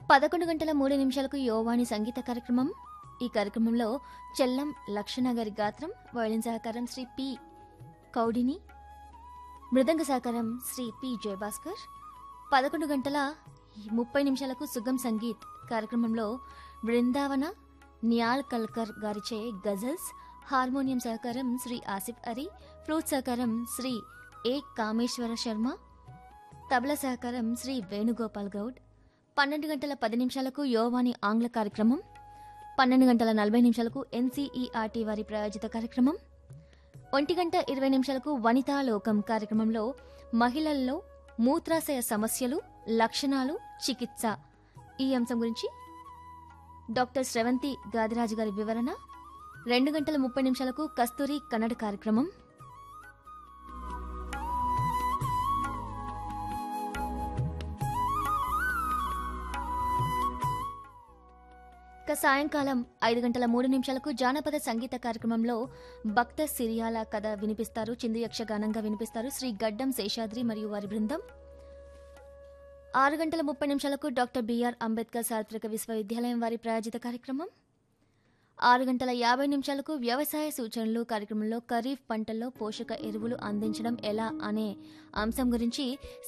పదకొండు గంటల మూడు నిమిషాలకు యోవాణి సంగీత కార్యక్రమం ఈ కార్యక్రమంలో చెల్లం లక్షణ గారి గాత్రం వయలిన్ సహకారం శ్రీ పి కౌడిని మృదంగ సహకారం శ్రీ పి జయభాస్కర్ పదకొండు గంటల ముప్పై నిమిషాలకు సుగం సంగీత్ కార్యక్రమంలో బృందావన నియాల్ కల్కర్ గారిచే గజల్స్ హార్మోనియం సహకారం శ్రీ ఆసిఫ్ అరీ ఫ్లూట్ సహకారం శ్రీ ఏ కామేశ్వర శర్మ తబలా సహకారం శ్రీ వేణుగోపాల్ గౌడ్ పన్నెండు గంటల పది నిమిషాలకు యోవాని ఆంగ్ల కార్యక్రమం పన్నెండు గంటల నలభై నిమిషాలకు ఎన్సీఈఆర్టీ వారి ప్రాయోజిత కార్యక్రమం ఒంటి గంట ఇరవై నిమిషాలకు వనితా లోకం కార్యక్రమంలో మహిళల్లో మూత్రాశయ సమస్యలు లక్షణాలు చికిత్స ఈ అంశం గురించి డాక్టర్ శ్రవంతి గాదిరాజు గారి వివరణ రెండు గంటల ముప్పై నిమిషాలకు కస్తూరి కన్నడ కార్యక్రమం ఇక సాయంకాలం ఐదు గంటల మూడు నిమిషాలకు జానపద సంగీత కార్యక్రమంలో భక్త సిరియాల కథ వినిపిస్తారు చిందు యక్షగానంగా వినిపిస్తారు శ్రీ గడ్డం శేషాద్రి మరియు వారి బృందం ఆరు గంటల ముప్పై నిమిషాలకు డాక్టర్ బిఆర్ అంబేద్కర్ చారిత్రక విశ్వవిద్యాలయం వారి ప్రాయోజిత కార్యక్రమం ఆరు గంటల యాభై నిమిషాలకు వ్యవసాయ సూచనలు కార్యక్రమంలో ఖరీఫ్ పంటల్లో పోషక ఎరువులు అందించడం ఎలా అనే అంశం గురించి